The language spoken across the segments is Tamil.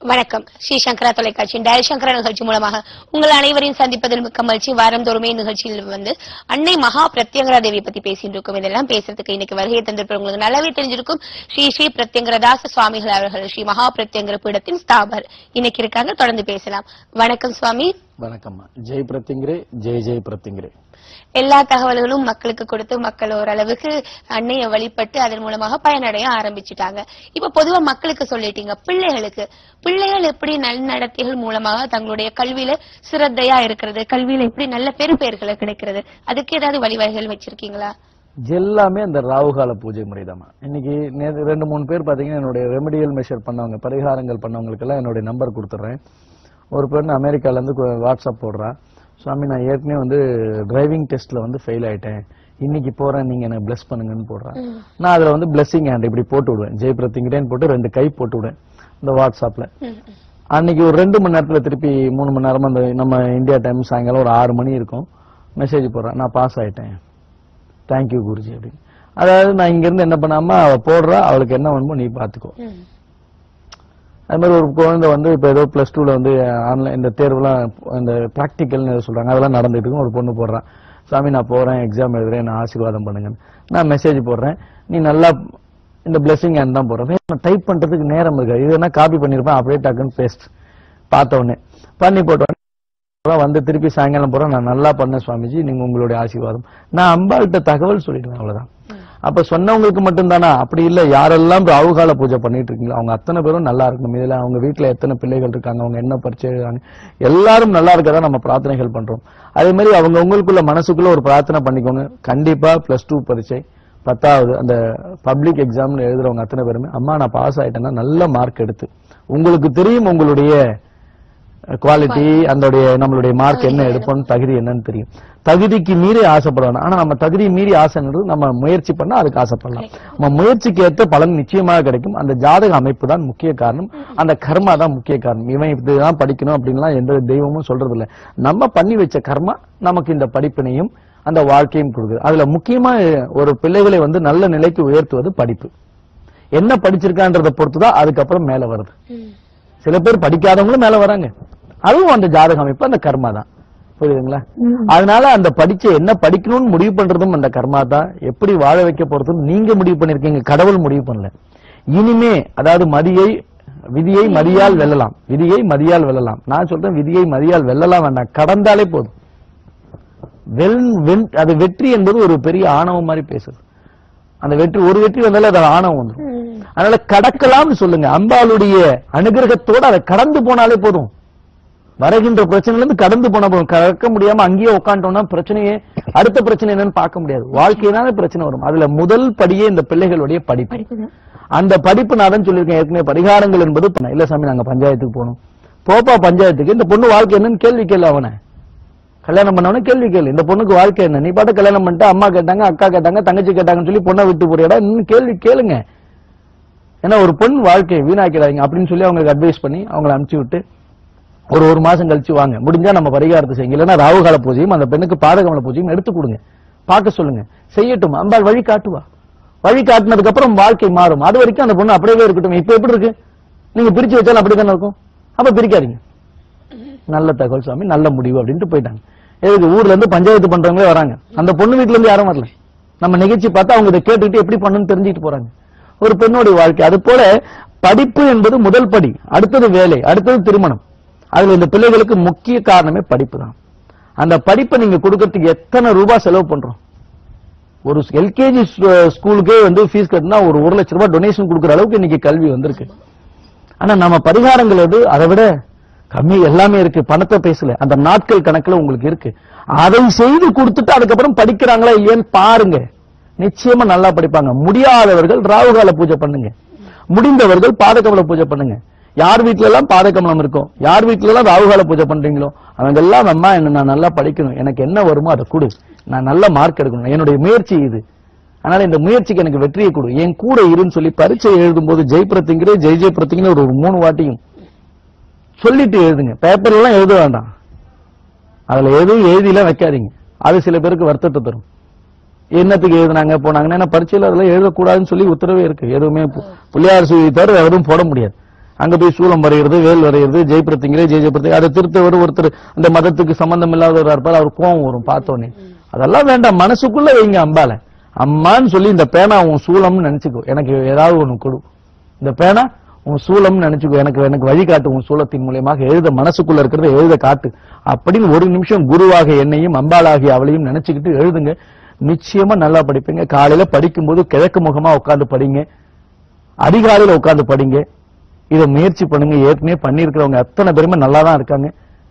வணக்கம் ஸ்ரீ சங்கரா தொலைக்காட்சியின் டயல் சங்கரா நிகழ்ச்சி மூலமாக உங்கள் அனைவரையும் சந்திப்பதில் மிக்க மகிழ்ச்சி வாரந்தோறுமே நிகழ்ச்சியில் வந்து அன்னை மகா பிரத்யங்கரா தேவி பத்தி பேசிட்டு இருக்கோம் இதெல்லாம் பேசுறதுக்கு இன்னைக்கு வருகை தந்திருப்ப உங்களுக்கு நல்லாவே தெரிஞ்சிருக்கும் ஸ்ரீ ஸ்ரீ பிரத்யங்கரதாச சுவாமிகள் அவர்கள் ஸ்ரீ மகா பிரத்யங்கர பீடத்தின் ஸ்தாபர் இன்னைக்கு இருக்காங்க தொடர்ந்து பேசலாம் வணக்கம் சுவாமி வணக்கம்மா ஜெய் பிரத்திங்கிரே ஜெய் ஜெய் பிரத்திங்கிரே எல்லா தகவல்களும் மக்களுக்கு கொடுத்து மக்கள் ஓரளவுக்கு அன்னையை வழிபட்டு அதன் மூலமாக பயனடைய ஆரம்பிச்சுட்டாங்க இப்ப பொதுவா மக்களுக்கு சொல்லிட்டீங்க பிள்ளைகளுக்கு பிள்ளைகள் எப்படி நல்நடத்தைகள் மூலமாக தங்களுடைய கல்வியில சிரத்தையா இருக்கிறது கல்வியில எப்படி நல்ல பெருப்பெயர்களை கிடைக்கிறது அதுக்கு ஏதாவது வழிவகைகள் வச்சிருக்கீங்களா எல்லாமே அந்த ராவுகால பூஜை முறைதாம்மா இன்னைக்கு நேத்து ரெண்டு மூணு பேர் பாத்தீங்கன்னா என்னுடைய ரெமடியல் மெஷர் பண்ணவங்க பரிகாரங்கள் பண்ணவங்களுக்கு எல்லாம் என்னுடைய நம்பர் கொடுத்துட்றேன் ஒரு பெண் அமெரிக்கால இருந்து கு- வாட்ஸ்அப் போடுறா சுவாமி நான் ஏற்கனவே வந்து டிரைவிங் டெஸ்ட்ல வந்து ஃபெயில் ஆயிட்டேன் இன்னைக்கு போறேன் நீங்க எனக்கு பிளஸ் பண்ணுங்கன்னு போடுறேன் நான் அதுல வந்து பிளெஸிங் ஹேண்ட் இப்படி போட்டு விடுவேன் ஜெய் பிரத்திங்கிரேன்னு போட்டு ரெண்டு கை போட்டு விடுவேன் இந்த வாட்ஸ்அப்ல ம், அன்னைக்கு ஒரு ரெண்டு மணி நேரத்துல திருப்பி மூணு மணி நேரமா அந்த நம்ம இந்தியா டைம் சாயங்காலம் ஒரு ஆறு மணி இருக்கும் மெசேஜ் போடுறேன் நான் பாஸ் ஆயிட்டேன் தேங்க்யூ குருஜி அப்படின்னு அதாவது நான் இங்க இருந்து என்ன பண்ணாம அவ போடுறா அவளுக்கு என்ன வேணுமோ நீ பாத்துக்கோ ம், அது மாதிரி ஒரு குழந்தை வந்து இப்ப ஏதோ பிளஸ் டூல வந்து ஆன்லைன் இந்த தேர்வுலாம் இந்த ப்ராக்டிக்கல்னு சொல்றாங்க அதெல்லாம் நடந்துட்டு இருக்கும் ஒரு பொண்ணு போடுறான் சாமி நான் போறேன் எக்ஸாம் எழுதுறேன் நான் ஆசீர்வாதம் பண்ணுங்கன்னு நான் மெசேஜ் போடுறேன் நீ நல்லா இந்த பிளெஸிங் ஹேண்ட் தான் போடுறேன் நான் டைப் பண்றதுக்கு நேரம் இருக்காது இது என்ன காப்பி பண்ணிருப்பேன் அப்படியே டக்குன்னு பேஸ்ட் பார்த்த உடனே பண்ணி போட்ட உடனே அப்புறம் வந்து திருப்பி சாயங்காலம் போறேன் நான் நல்லா பண்ணேன் சுவாமிஜி நீங்க உங்களுடைய ஆசீர்வாதம் நான் அம்பாள்கிட்ட தகவல் சொல்லிடுவேன் அவ்வளவுதான் அப்ப சொன்னவங்களுக்கு மட்டும்தானா அப்படி இல்ல யாரெல்லாம் ராவுகால பூஜை பண்ணிட்டு இருக்கீங்களோ அவங்க அத்தனை பேரும் நல்லா இருக்கணும் இதுல அவங்க வீட்டுல எத்தனை பிள்ளைகள் இருக்காங்க அவங்க என்ன பரிச்சை எழுதுறாங்க எல்லாரும் நல்லா இருக்கதா நம்ம பிரார்த்தனைகள் பண்றோம் அதே மாதிரி அவங்க உங்களுக்குள்ள மனசுக்குள்ள ஒரு பிரார்த்தனை பண்ணிக்கோங்க கண்டிப்பா பிளஸ் டூ பரீட்சை பத்தாவது அந்த பப்ளிக் எக்ஸாம்ல எழுதுறவங்க அத்தனை பேருமே அம்மா நான் பாஸ் ஆயிட்டேன்னா நல்ல மார்க் எடுத்து உங்களுக்கு தெரியும் உங்களுடைய குவாலிட்டி அதோடைய நம்மளுடைய மார்க் என்ன எடுப்போம் தகுதி என்னன்னு தெரியும் தகுதிக்கு மீறி ஆசைப்படணும் ஆனா நம்ம தகுதி மீறி ஆசைன்றது நம்ம முயற்சி பண்ணா அதுக்கு ஆசைப்படலாம் நம்ம முயற்சிக்கு ஏற்ற பலன் நிச்சயமாக கிடைக்கும் அந்த ஜாதக அமைப்பு தான் முக்கிய காரணம் அந்த கர்மா தான் முக்கிய காரணம் இவன் இதுதான் படிக்கணும் அப்படின்லாம் எந்த தெய்வமும் சொல்றது இல்ல நம்ம பண்ணி வச்ச கர்மா நமக்கு இந்த படிப்பினையும் அந்த வாழ்க்கையும் கொடுக்குது அதுல முக்கியமா ஒரு பிள்ளைகளை வந்து நல்ல நிலைக்கு உயர்த்துவது படிப்பு என்ன படிச்சிருக்கான்றத பொறுத்துதான் அதுக்கப்புறம் மேல வருது ம். சில பேர் படிக்காதவங்களும் மேல வராங்க அதுவும் அந்த ஜாதக அமைப்பு அந்த கர்மா தான் புரியுதுங்களா அதனால அந்த படிச்ச என்ன படிக்கணும்னு முடிவு பண்றதும் அந்த கர்மா தான் எப்படி வாழ வைக்க போறதும் நீங்க முடிவு பண்ணிருக்கீங்க கடவுள் முடிவு பண்ணல இனிமே அதாவது மதியை விதியை மதியால் வெல்லலாம் விதியை மதியால் வெல்லலாம் நான் சொல்றேன் விதியை மதியால் வெல்லலாம் வேண்டாம் கடந்தாலே போதும் வெல் வென் அது வெற்றி என்பது ஒரு பெரிய ஆணவம் மாதிரி பேசுது அந்த வெற்றி ஒரு வெற்றி வந்தாலே அது ஆணவம் வந்துடும் ம். அதனால கடக்கலாம்னு சொல்லுங்க அம்பாளுடைய அனுகிரகத்தோட அதை கடந்து போனாலே போதும் வருகின்ற பிரச்சனைல இருந்து கடந்து போனா போதும் கடக்க முடியாம அங்கேயே உட்காந்துட்டோம்னா பிரச்சனையே அடுத்த பிரச்சனை என்னன்னு பார்க்க முடியாது வாழ்க்கையினால பிரச்சனை வரும் அதுல முதல் படியே இந்த பிள்ளைகளுடைய படிப்பு படிப்புதான். அந்த படிப்பு நான் தான் சொல்லியிருக்கேன் ஏற்கனவே பரிகாரங்கள் என்பது இல்ல சாமி நாங்க பஞ்சாயத்துக்கு போகணும் போப்பா பஞ்சாயத்துக்கு இந்த பொண்ணு வாழ்க்கை என்னன்னு கேள்வி கேள்வி அவனை கல்யாணம் பண்ணவனே கேள்வி கேளு இந்த பொண்ணுக்கு வாழ்க்கை என்ன நீ பாட்டு கல்யாணம் பண்ணிட்டு அம்மா கேட்டாங்க அக்கா கேட்டாங்க தங்கச்சி கேட்டாங்கன்னு சொல்லி பொண்ணை விட்டு போறியடா இன்னும் கேள்வி கேளுங்க ஏன்னா ஒரு பொண்ணு வாழ்க்கையை வீணாக்கிறாங்க அப்படின்னு சொல்லி அவங்களுக்கு அட்வைஸ் பண்ணி அவங்களை அனுப்பிச்சு விட்டு ஒரு ஒரு மாசம் கழிச்சு வாங்க முடிஞ்சா நம்ம பரிகாரத்தை செய்யுங்க இல்லைன்னா ராகுகால பூஜையும் அந்த பெண்ணுக்கு பாதகமல பூஜையும் எடுத்து கொடுங்க பார்க்க சொல்லுங்க செய்யட்டும் அம்பாள் வழி காட்டுவா வழி காட்டினதுக்கு அப்புறம் வாழ்க்கை மாறும் அது வரைக்கும் அந்த பொண்ணு அப்படியே இருக்கட்டும் இப்ப எப்படி இருக்கு நீங்க பிரிச்சு வச்சாலும் அப்படித்தானே இருக்கும் அப்ப பிரிக்காதீங்க நல்ல தகவல் சுவாமி நல்ல முடிவு அப்படின்ட்டு போயிட்டாங்க எதுக்கு ஊர்ல இருந்து பஞ்சாயத்து பண்றவங்களே வராங்க அந்த பொண்ணு வீட்டுல இருந்து யாரும் வரல நம்ம நிகழ்ச்சி பார்த்தா அவங்க இதை கேட்டுக்கிட்டு எப்படி பண்ணணும்னு தெரிஞ்சுட்டு போறாங்க ஒரு பெண்ணுடைய வாழ்க்கை அது போல படிப்பு என்பது முதல் படி அடுத்தது வேலை அடுத்தது திருமணம் அதுல இந்த பிள்ளைகளுக்கு முக்கிய காரணமே படிப்பு தான் அந்த படிப்பை நீங்க கொடுக்கறதுக்கு எத்தனை ரூபாய் செலவு பண்றோம் ஒரு எல்கேஜி ஸ்கூலுக்கே வந்து ஃபீஸ் கட்டினா ஒரு ஒரு லட்சம் ரூபாய் டொனேஷன் கொடுக்குற அளவுக்கு இன்னைக்கு கல்வி வந்திருக்கு ஆனா நம்ம பரிகாரங்கள் எது அதை விட கம்மி எல்லாமே இருக்கு பணத்தை பேசல அந்த நாட்கள் கணக்குல உங்களுக்கு இருக்கு அதை செய்து கொடுத்துட்டு அதுக்கப்புறம் படிக்கிறாங்களா இல்லையான்னு பாருங்க நிச்சயமா நல்லா படிப்பாங்க முடியாதவர்கள் ராகுகால பூஜை பண்ணுங்க முடிந்தவர்கள் பாதகமல பூஜை பண்ணுங்க யார் வீட்ல எல்லாம் பாதகமலம் இருக்கும் யார் வீட்ல எல்லாம் ராகுகால பூஜை பண்றீங்களோ அவங்க எல்லாம் அம்மா என்ன நான் நல்லா படிக்கணும் எனக்கு என்ன வருமோ அதை கொடு நான் நல்ல மார்க் எடுக்கணும் என்னுடைய முயற்சி இது அதனால இந்த முயற்சிக்கு எனக்கு வெற்றியை கொடு என் கூட இருன்னு சொல்லி பரீட்சை எழுதும் போது ஜெயபிரத்திங்கிற ஜெய் ஜெயபிரத்திங்கிற ஒரு ஒரு மூணு வாட்டியும் சொல்லிட்டு எழுதுங்க பேப்பர் எல்லாம் எழுத வேண்டாம் அதுல எதுவும் எழுதிலாம் வைக்காதீங்க அது சில பேருக்கு வருத்தத்தை தரும் என்னத்துக்கு எழுதுனாங்க போனாங்கன்னா ஏன்னா பரீட்சையில அதெல்லாம் எழுதக்கூடாதுன்னு சொல்லி உத்தரவே இருக்கு எதுவுமே பு- புள்ளியார் சுழி தவிர வேற எதுவும் போட முடியாது அங்க போய் சூலம் வரைகிறது வேல் வரைகிறது ஜெயபிரத்திங்கிறே ஜெய ஜெயபிரத்தி அதை திருத்தவர் ஒருத்தர் அந்த மதத்துக்கு சம்பந்தம் இல்லாதவரா இருப்பார் அவர் கோவம் வரும் பார்த்தோன்னே அதெல்லாம் வேண்டாம் மனசுக்குள்ள வைங்க அம்பால அம்மான்னு சொல்லி இந்த பேனா உன் சூலம்னு நினைச்சுக்கோ எனக்கு ஏதாவது ஒண்ணு கொடு இந்த பேனா உன் சூலம்னு நினைச்சுக்கோ எனக்கு எனக்கு வழிகாட்டு உன் சூலத்தின் மூலியமாக எழுத மனசுக்குள்ள இருக்கிறத எழுத காட்டு அப்படின்னு ஒரு நிமிஷம் குருவாக என்னையும் அம்பாளாகிய அவளையும் நினைச்சுக்கிட்டு எழுதுங்க நிச்சயமா நல்லா படிப்பீங்க காலையில படிக்கும்போது கிழக்கு முகமா உட்கார்ந்து படிங்க அதிகாலையில உட்கார்ந்து படிங்க இதை முயற்சி பண்ணுங்க ஏற்கனவே பண்ணியிருக்கிறவங்க அத்தனை பேருமே நல்லா தான் இருக்காங்க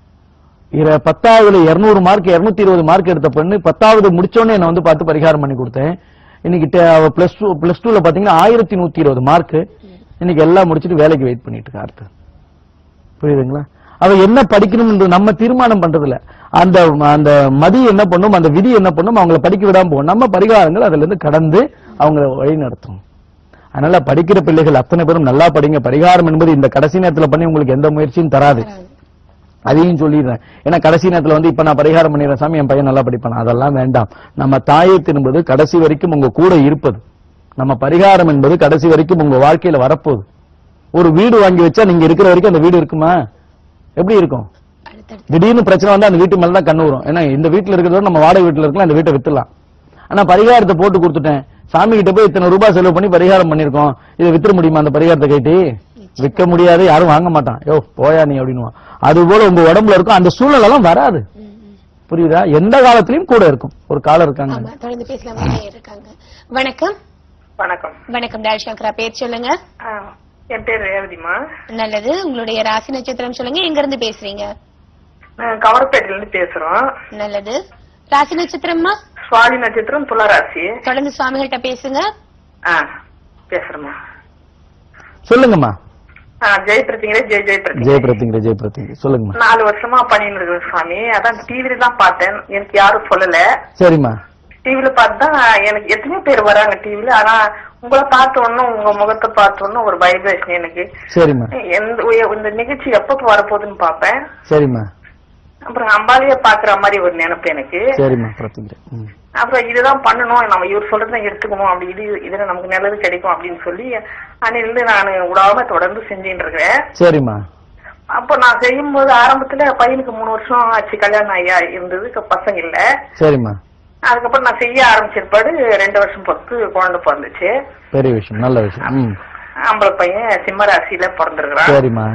இத பத்தாவதுல இருநூறு மார்க் இருநூத்தி இருபது மார்க் எடுத்த பொண்ணு பத்தாவது முடிச்சோடனே என்ன வந்து பார்த்து பரிகாரம் பண்ணி கொடுத்தேன் இன்னைக்கு டெ- அவ பிளஸ் டூ பிளஸ் டூல பாத்தீங்கன்னா ஆயிரத்தி நூத்தி இருபது மார்க் இன்னைக்கு எல்லாம் முடிச்சிட்டு வேலைக்கு வெயிட் பண்ணிட்டு இருக்கா அடுத்து புரியுதுங்களா அவ என்ன படிக்கணும்னு நம்ம தீர்மானம் பண்றது இல்ல அந்த அந்த மதி என்ன பண்ணும் அந்த விதி என்ன பண்ணும் அவங்கள படிக்க விடாம போகும் நம்ம பரிகாரங்கள் அதுல இருந்து கடந்து அவங்கள வழி நடத்தும் அதனால படிக்கிற பிள்ளைகள் அத்தனை பேரும் நல்லா படிங்க பரிகாரம் என்பது இந்த கடைசி நேரத்துல பண்ணி உங்களுக்கு எந்த முயற்சியும் தராது அதையும் சொல்லிடுறேன் ஏன்னா கடைசி நேரத்துல வந்து இப்ப நான் பரிகாரம் பண்ணிடுறேன் சாமி என் பையன் நல்லா படிப்பான் அதெல்லாம் வேண்டாம் நம்ம தாயத்து என்பது கடைசி வரைக்கும் உங்க கூட இருப்பது நம்ம பரிகாரம் என்பது கடைசி வரைக்கும் உங்க வாழ்க்கையில வரப்போகுது ஒரு வீடு வாங்கி வச்சா நீங்க இருக்கிற வரைக்கும் அந்த வீடு இருக்குமா எப்படி இருக்கும் அடுத்தடுத்து திடீர்னு பிரச்சனை வந்தா அந்த வீட்டு மேல தான் கண்ணு வரும் ஏன்னா இந்த வீட்டுல இருக்கிறத விட நம்ம வாடகை வீட்டுல இருக்கலாம் அந்த வீட்டை வித்துலாம் ஆனா பரிகாரத்தை போட்டு கொடுத்துட்டேன் சாமி கிட்ட போய் இத்தனை ரூபாய் செலவு பண்ணி பரிகாரம் பண்ணிருக்கோம் இதை வித்துற முடியுமா அந்த பரிகாரத்தை கேட்டி விற்க முடியாது யாரும் வாங்க மாட்டான் யோ போயா நீ அப்படின்னுவான் அது போல உங்க உடம்புல இருக்கும் அந்த சூழ்நிலை எல்லாம் வராது ம், ம். புரியுதா எந்த காலத்திலயும் கூட இருக்கும் ஒரு காலம் இருக்காங்க ஆமா தொடர்ந்து பேசலாம் நேயர் இருக்காங்க வணக்கம் வணக்கம் வணக்கம் டால் சங்கரா பேர் சொல்லுங்க ஆ, என் பேர் ரேவதிமா நல்லது உங்களுடைய ராசி நட்சத்திரம் சொல்லுங்க எங்க இருந்து பேசுறீங்க நான் கவரப்பேட்டையில இருந்து பேசுறோம் நல்லது ராசி நட்சத்திரம்மா சுவாதி நட்சத்திரம் துளராசி தொடர்ந்து சுவாமிகள்கிட்ட பேசுங்க ஆ பேசுறேம்மா சொல்லுங்கம்மா ஆ, ஜெய் பிரதிங்கிற ஜெய் ஜெய் பிரதி ஜெயபிரத்திங்கிற ஜெயபிரத்திங்க சொல்லுங்கம்மா நாலு வருஷமா பண்ணிட்டு இருக்கிறேன் சுவாமி அதான் டிவில தான் பார்த்தேன் எனக்கு யாரும் சொல்லல சரிம்மா டிவில பார்த்தா எனக்கு எத்தனையோ பேர் வராங்க டிவில ஆனா உங்களை பார்த்த உடனே உங்க முகத்தை பார்த்த உடனே ஒரு வைப்ரேஷன் எனக்கு சரிம்மா எந்த இந்த நிகழ்ச்சி எப்ப வரப்போகுதுன்னு பார்ப்பேன் சரிம்மா அப்புறம் அம்பாலிய பாக்குற மாதிரி ஒரு நினைப்பு எனக்கு சரிம்மா பிரத்திங்கிற ம் அப்புறம் இதுதான் பண்ணணும் நம்ம இவர் சொல்றதை எடுத்துக்கணும் அப்படி இது இதுல நமக்கு நல்லது கிடைக்கும் அப்படின்னு சொல்லி அன்னிலிருந்து நான் விடாம தொடர்ந்து செஞ்சுட்டு இருக்கிறேன் சரிம்மா அப்போ நான் செய்யும்போது ஆரம்பத்துல பையனுக்கு மூணு வருஷம் ஆச்சு கல்யாணம் ஐயா இருந்தது இப்ப பசங்க இல்ல சரிம்மா அதுக்கப்புறம் நான் செய்ய ஆரம்பிச்சிருப்பாடு ரெண்டு வருஷம் பொறுத்து குழந்தை பிறந்துச்சு பெரிய விஷயம் நல்ல விஷயம் ம் ஆம்பளை பையன் சிம்ம ராசியில பிறந்திருக்கிறான் சரிம்மா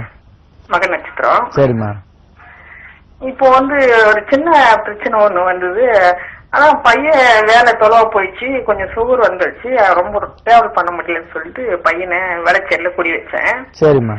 மக நட்சத்திரம் சரிம்மா இப்போ வந்து ஒரு சின்ன பிரச்சனை ஒண்ணு வந்தது அதான் பையன் வேலை தொலைவா போயிடுச்சு கொஞ்சம் சுகர் வந்துடுச்சு ரொம்ப டிராவல் பண்ண முடியலன்னு சொல்லிட்டு பையனை விளைச்சல்ல குடி வச்சேன் சரிம்மா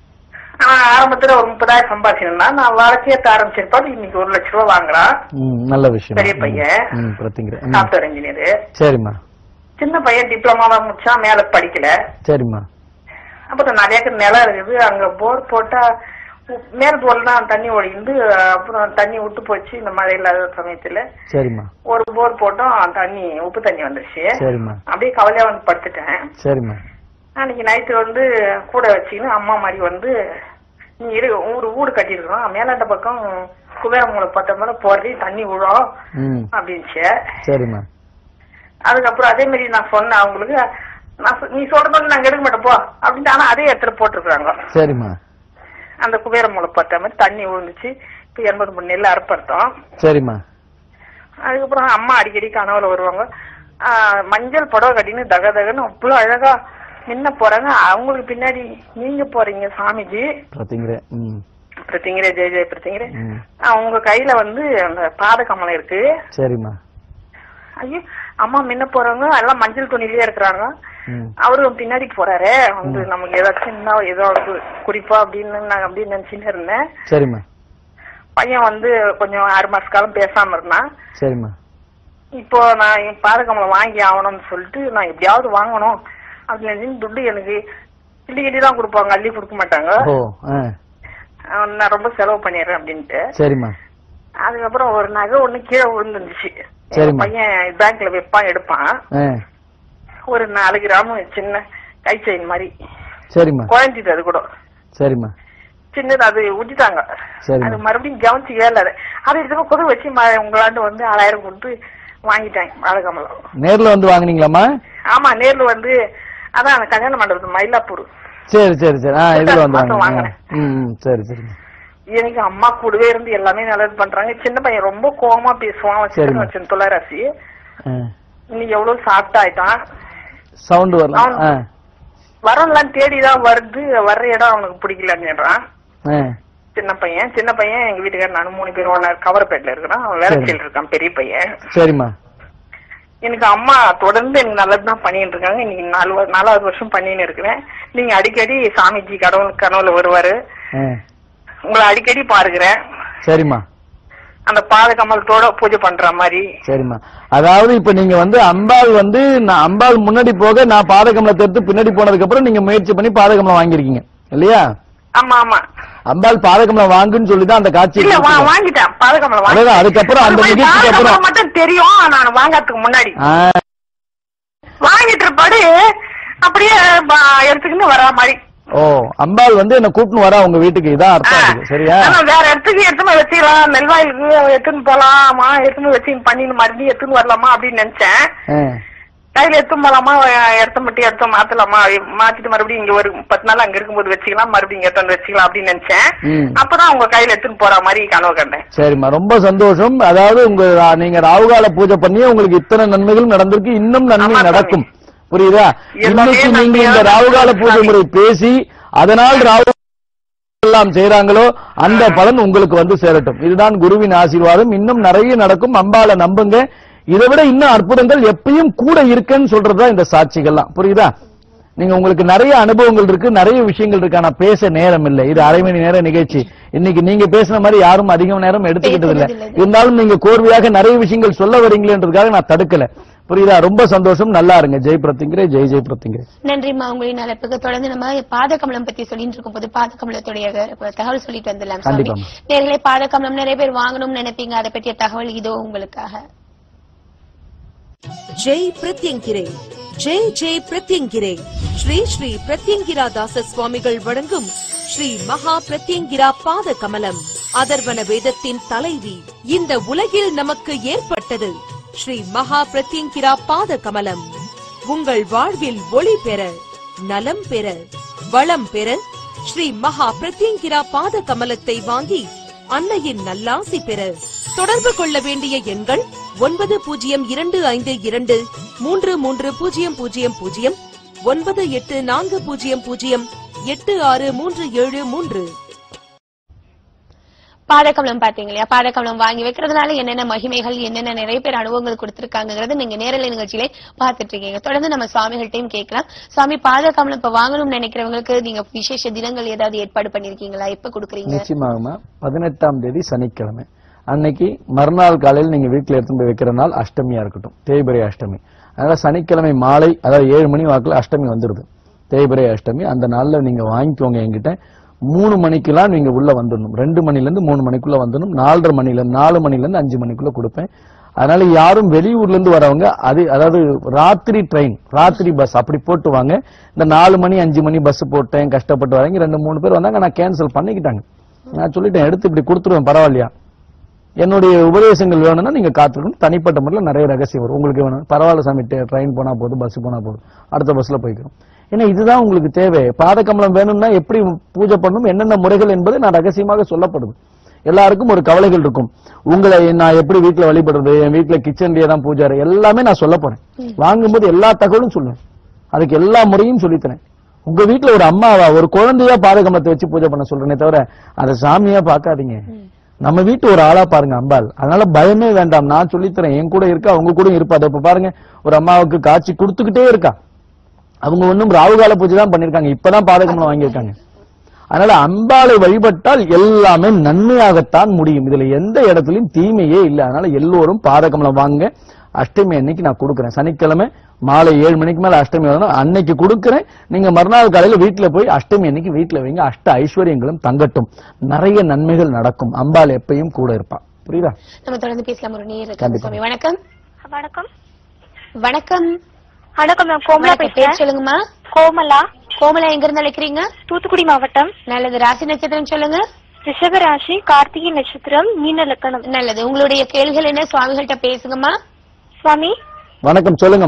ஆனா ஆரம்பத்துல ஒரு முப்பதாயிரம் சம்பாதிச்சிருந்தா நான் வளர்ச்சியத்த ஆரம்பிச்சிருப்பாரு இன்னைக்கு ஒரு லட்ச ரூபா வாங்குறான் ம் நல்ல விஷயம் பெரிய பையன். ம், ம் பிரத்திங்கிற ம் சாப்ட்வேர் இன்ஜினியர் சரிம்மா சின்ன பையன் டிப்ளமாவா முடிச்சா மேல படிக்கல சரிம்மா அப்புறம் நிறைய பேர் நிலம் இருக்குது அங்க போர் போட்டா உ- மேல் போர்ல தான் தண்ணி ஒழிந்து அப்புறம் தண்ணி விட்டு போச்சு இந்த மழை இல்லாத சமயத்துல சரிம்மா ஒரு போர் போட்டோம் தண்ணி உப்பு தண்ணி வந்துருச்சு சரிம்மா அப்படியே கவலையா வந்து படுத்துட்டேன் சரிம்மா அன்னைக்கு நைட்டு வந்து கூட வச்சுக்கின்னு அம்மா மாதிரி வந்து நீ இரு ஒரு வீடு கட்டியிருக்கோம் மேலாண்ட பக்கம் குபேரமூலை பத்த மேல போறது தண்ணி விழும் ம் அப்படின்ச்சு சரிம்மா அதுக்கப்புறம் அதே மாதிரி நான் சொன்னேன் அவங்களுக்கு நான் சொ- நீ சொல்றது நாங்க எடுக்க மாட்டோம் போ அப்படின்ட்டு ஆனா அதே இடத்துல போட்டிருக்காங்க சரிம்மா அந்த குபேரமூலை பத்த மாதிரி தண்ணி விழுந்துச்சு இப்ப எண்பது மூணு நெல் அறுப்படுத்தோம் சரிம்மா அதுக்கப்புறம் அம்மா அடிக்கடி கனவுல வருவாங்க ஆஹ் மஞ்சள் புடவை கட்டின்னு தக தகன்னு அவ்வளவு அழகா நின்ன போறாங்க அவங்களுக்கு பின்னாடி நீங்க போறீங்க சாமிஜி பிரத்திங்கிற ம் பிரத்திங்கிற ஜெய ஜெய பிரத்திங்கிற ம் உங்க கையில வந்து அந்த பாத கமலம் இருக்கு சரிம்மா ஐயோ அம்மா முன்ன போறவங்க எல்லாம் மஞ்சள் துணிலயே இருக்கிறாங்க ம் அவரு பின்னாடி போறாரு வந்து நமக்கு ஏதாச்சும் இருந்தா ஏதாவது குறிப்பா அப்படின்னு நான் அப்படின்னு நினைச்சுட்டு இருந்தேன் சரிம்மா பையன் வந்து கொஞ்சம் ஆறு மாச காலம் பேசாம இருந்தான் சரிம்மா இப்போ நான் என் பாதகமலம் வாங்கி ஆகணும்னு சொல்லிட்டு நான் எப்படியாவது வாங்கணும் அப்படின்னு நினைச்சு துட்டு எனக்கு கிள்ளி கிள்ளி தான் கொடுப்பாங்க அள்ளி கொடுக்க மாட்டாங்க ஓ ஆ அஹ் நான் ரொம்ப செலவு பண்ணிடுறேன் அப்படின்ட்டு சரிம்மா அதுக்கப்புறம் ஒரு நகை ஒண்ணு கீழே விழுந்துருந்துச்சு சரிம்மா. என் பையன் பேங்க்ல வைப்பான் எடுப்பான் ஆ ஒரு நாலு கிராம் சின்ன கை செயின் மாதிரி சரிம்மா குழஞ்சிது அது கூட சரிம்மா சின்னது அது ஊட்டிட்டாங்க சரிம்மா. அது மறுபடியும் கவனிச்சு ஏல அது அது எடுத்து கொடு வச்சு ம- உங்களாண்டு வந்து ஆளாயிரம் கொடுத்து வாங்கிட்டாங்க பாலகமலம் நேர்ல வந்து வாங்குனீங்களாம்மா ஆமா நேர்ல வந்து அதான் அந்த கல்யாண மண்டபத்து மயிலாப்பூர் சரி சரி சரி ஆ இதுல மாசம் வந்தாங்க வாங்குறேன். ம் ம், சரி சரிங்க எனக்கு அம்மா கூடவே இருந்து எல்லாமே நல்லது பண்றாங்க சின்ன பையன் ரொம்ப கோவமா பேசுவான் அவன் சிக்கன் சரிம்மா. வச்சு துளராசி ஆ இன்னைக்கு எவ்வளவு சாப்பிட்டா ஆயிட்டான் சவுண்ட் வரலாம் அவன் ஆ வரலாம் தேடிதான் வருது வர்ற இடம் அவனுக்கு பிடிக்கலன்னுறான் ஆ சின்ன பையன் சின்ன பையன் எங்க வீட்டுக்காரர் நானும் மூணு பேரும் ஒன்னா கவரப்பேட்டில் இருக்கிறான் அவன் வேலைச்சல் இருக்கான் பெரிய பையன் சரிம்மா எனக்கு அம்மா தொடர்ந்து எனக்கு நல்லதுதான் பண்ணிட்டு இருக்காங்க இன்னைக்கு நாலு வ- நாலாவது வருஷம் பண்ணின்னு இருக்கிறேன் நீங்க அடிக்கடி சாமிஜி கடவுள் கனவுல வருவாரு ஆ உங்களை அடிக்கடி பாருகிறேன் சரிம்மா அந்த பாத கமலத்தோட பூஜை பண்ற மாதிரி சரிம்மா அதாவது இப்ப நீங்க வந்து அம்பாள் வந்து நான் அம்பாள் முன்னாடி போக நான் பாதகமலத்தை எடுத்து பின்னாடி போனதுக்கு அப்புறம் நீங்க முயற்சி பண்ணி பாதகமலம் வாங்கியிருக்கீங்க இல்லையா ஆமா ஆமா அம்பாள் பாதகமலம் வாங்குன்னு சொல்லி தான் அந்த காட்சி இல்ல வா- வாங்கிட்டேன் பாத கமலம் அதான், அதுக்கப்புறம் அந்த நிகழ்ச்சிக்கு அப்புறம். மட்டும் தெரியும் நான் வாங்கறதுக்கு முன்னாடி ஆ, வாங்கிட்டு இருப்பாடு அப்படியே ப- எடுத்துக்கின்னு வர மாதிரி ஓ அம்பாள் வந்து என்ன கூட்டின்னு வரா உங்க வீட்டுக்கு இதான் அர்த்தம் ஆ. அதுக்கு சரியா ஆனா வேற இடத்துக்கு எடுத்துன்னு வச்சுக்கலாம் நெல்வாயிலுக்கு எடுத்துன்னு போலாமா எடுத்துன்னு வச்சு பண்ணின்னு மறுபடியும் எடுத்துன்னு வரலாமா அப்படின்னு நினைச்சேன் ஆ, கையில எடுத்துன்னு போலாமா இடத்த மட்டும் எடுத்து மாத்தலாமா மாத்திட்டு மறுபடியும் இங்க ஒரு பத்து நாள் அங்க இருக்கும்போது வச்சுக்கலாம் மறுபடியும் இங்க எடுத்து வந்து வச்சுக்கலாம் அப்படின்னு நினைச்சேன் ம். அப்பதான் உங்க கையில எடுத்துன்னு போற மாதிரி கனவு கண்டேன் சரிம்மா ரொம்ப சந்தோஷம் அதாவது உங்க ரா- நீங்க ராவுகால பூஜை பண்ணி உங்களுக்கு இத்தனை நன்மைகள் நடந்திருக்கு இன்னும் நன்மை ஆமா, சாமி. நடக்கும் புரியுதா எல்லாமே இன்னைக்கு நீங்க இந்த நன்மையா ராவுகால பூஜை சாமி. முறை பேசி அதனால் ராவு எல்லாம் செய்றாங்களோ அந்த பலன் உங்களுக்கு வந்து சேரட்டும் இதுதான் குருவின் ஆசீர்வாதம் இன்னும் நிறைய நடக்கும் அம்பாளை நம்புங்க இதை விட இன்னும் அற்புதங்கள் எப்பயும் கூட இருக்குன்னு சொல்றதுதான் இந்த சாட்சிகள்லாம் புரியுதா நீங்க உங்களுக்கு நிறைய அனுபவங்கள் இருக்கு நிறைய விஷயங்கள் இருக்கு ஆனா பேச நேரம் இல்லை இது அரை மணி நேர நிகழ்ச்சி இன்னைக்கு நீங்க பேசின மாதிரி யாரும் அதிக நேரம் எடுத்துக்கிட்டது இல்ல பேசுறது இல்ல. இருந்தாலும் நீங்க கோர்வையாக நிறைய விஷயங்கள் சொல்ல வரீங்களேன்றதுக்காக நான் தடுக்கல புரியுதா ரொம்ப சந்தோஷம் நல்லா இருங்க ஜெய் பிரத்திங்கிரே ஜெய் ஜெய் பிரத்திங்கிரே நன்றிம்மா உங்களின் அழைப்புக்கு தொடர்ந்து நம்ம பாதகமலம் பத்தி சொல்லிட்டு இருக்கும் போது பாதகமலத்துடைய தகவல் சொல்லிட்டு வந்துடலாம் சாமி கண்டிப்பாம்மா. நேர்களே பாதகமலம் நிறைய பேர் வாங்கணும்னு நினைப்பீங்க அதை பற்றிய தகவல் இதோ உங்களுக்காக ஜெய் பிரத்யங்கிரே ஜெய் ஜெய் பிரத்யங்கிரே ஸ்ரீ ஸ்ரீ பிரத்யங்கிரா தாச சுவாமிகள் வழங்கும் ஸ்ரீ மகா பிரத்யங்கிரா பாத கமலம் அதர்வன வேதத்தின் தலைவி இந்த உலகில் நமக்கு ஏற்பட்டது ஸ்ரீ மகா பிரத்யங்கிரா பாத கமலம் உங்கள் வாழ்வில் ஒளி பெற நலம் பெற வளம் பெற ஸ்ரீ மகா பிரத்யங்கிரா பாத கமலத்தை வாங்கி அன்னையின் நல்லாசி பெற தொடர்பு கொள்ள வேண்டிய எண்கள் ஒன்பது பூஜ்ஜியம் இரண்டு ஐந்து இரண்டு மூன்று மூன்று பூஜ்ஜியம் பூஜ்ஜியம் பூஜ்ஜியம் ஒன்பது எட்டு நான்கு பூஜ்ஜியம் பூஜ்ஜியம் எட்டு ஆறு மூன்று ஏழு மூன்று பாதகமலம் பாத்தீங்க இல்லையா பாதகமலம் வாங்கி வைக்கிறதுனால என்னென்ன மகிமைகள் என்னென்ன நிறைய பேர் அனுபவங்கள் கொடுத்திருக்காங்கிறத நீங்க நேரலை நிகழ்ச்சியிலே பார்த்துட்டு இருக்கீங்க தொடர்ந்து நம்ம சுவாமிகள்ட்டையும் கேட்கலாம் சுவாமி பாதகமலம் இப்ப வாங்கணும்னு நினைக்கிறவங்களுக்கு நீங்க விசேஷ தினங்கள் ஏதாவது ஏற்பாடு பண்ணிருக்கீங்களா எப்ப கொடுக்குறீங்க நிச்சயமாகமா பதினெட்டாம் தேதி சனிக்கிழமை அன்னைக்கு மறுநாள் காலையில் நீங்க வீட்டுல எடுத்து போய் வைக்கிற நாள் அஷ்டமியா இருக்கட்டும் தேய்பிரை அஷ்டமி அதனால சனிக்கிழமை மாலை அதாவது ஏழு மணி வாக்குல அஷ்டமி வந்துருது தேய்பிரை அஷ்டமி அந்த நாள்ல நீங்க வாங்கிக்கோங்க என்கிட்ட மூணு மணிக்கெல்லாம் நீங்க உள்ள வந்துடணும் ரெண்டு மணில இருந்து மூணு மணிக்குள்ள வந்துடணும் நாலரை மணில இருந்து நாலு மணில இருந்து அஞ்சு மணிக்குள்ள கொடுப்பேன் அதனால யாரும் வெளியூர்ல இருந்து வரவங்க அது அதாவது ராத்திரி ட்ரெயின் ராத்திரி பஸ் அப்படி போட்டு வாங்க இந்த நாலு மணி அஞ்சு மணி பஸ் போட்டேன் கஷ்டப்பட்டு வரீங்க ரெண்டு மூணு பேர் வந்தாங்க நான் கேன்சல் பண்ணிக்கிட்டாங்க நான் சொல்லிட்டேன் எடுத்து இப்படி கொடுத்துருவேன் பரவாயில்லையா என்னுடைய உபதேசங்கள் வேணும்னா நீங்க காத்திருக்கணும் தனிப்பட்ட முறையில் நிறைய ரகசியம் வரும் உங்களுக்கு வேணும் பரவாயில்ல சாமி ட்ரெயின் போனா போதும் பஸ் போனா போதும் அடுத்த பஸ்ல போய்க்கிறோம் ஏன்னா இதுதான் உங்களுக்கு தேவை பாதகமலம் வேணும்னா எப்படி பூஜை பண்ணணும் என்னென்ன முறைகள் என்பது நான் ரகசியமாக சொல்லப்படுது எல்லாருக்கும் ஒரு கவலைகள் இருக்கும் உங்களை நான் எப்படி வீட்டுல வழிபடுறது என் வீட்டுல கிச்சன்லயே தான் பூஜை அறை, எல்லாமே நான் சொல்ல போறேன் வாங்கும்போது எல்லா தகவலும் சொல்லுவேன் அதுக்கு எல்லா முறையும் சொல்லித்தரேன் உங்க வீட்டுல ஒரு அம்மாவா ஒரு குழந்தையா பாதகமத்தை வச்சு பூஜை பண்ண சொல்றேனே தவிர அதை சாமியா பார்க்காதீங்க நம்ம வீட்டு ஒரு ஆளா பாருங்க அம்பாள் அதனால பயமே வேண்டாம் நான் சொல்லித்தரேன் என் கூட இருக்கா அவங்க கூட இருப்பா அதை இப்ப பாருங்க ஒரு அம்மாவுக்கு காட்சி கொடுத்துக்கிட்டே இருக்கா அவங்க ஒன்னும் ராவுகால பூஜை தான் பண்ணிருக்காங்க இப்பதான் பாதகமலம் வாங்கியிருக்காங்க அதனால அம்பாளை வழிபட்டால் எல்லாமே நன்மையாகத்தான் முடியும் இதுல எந்த இடத்துலயும் தீமையே இல்லை அதனால எல்லோரும் பாதகமலம் வாங்க அஷ்டமி அன்னைக்கு நான் கொடுக்குறேன் சனிக்கிழமை மாலை ஏழு மணிக்கு மேல அஷ்டமி வரணும் அன்னைக்கு கொடுக்குறேன் நீங்க மறுநாள் காலையில வீட்டுல போய் அஷ்டமி அன்னைக்கு வீட்டுல வைங்க அஷ்ட ஐஸ்வர்யங்களும் தங்கட்டும் நிறைய நன்மைகள் நடக்கும் அம்பாள் எப்பயும் கூட இருப்பா புரியுதா நம்ம தொடர்ந்து பேசலாம் ஒரு நேர் இருக்காங்க கண்டிப்பா. சுவாமி வணக்கம் வணக்கம் வணக்கம் வணக்கம் நான் கோமலா வணக்கம். பேர் பேசுறேன் சொல்லுங்கம்மா கோமலா கோமலா எங்க இருந்து அழைக்கிறீங்க தூத்துக்குடி மாவட்டம் நல்லது ராசி நட்சத்திரம் சொல்லுங்க ரிஷபராசி கார்த்திகை நட்சத்திரம் மீன லக்கணம் நல்லது உங்களுடைய கேள்விகள் என்ன சுவாமிகள்ட்ட பேசுங்கம்மா சுவாமி வணக்கம் சொல்லுங்கம்மா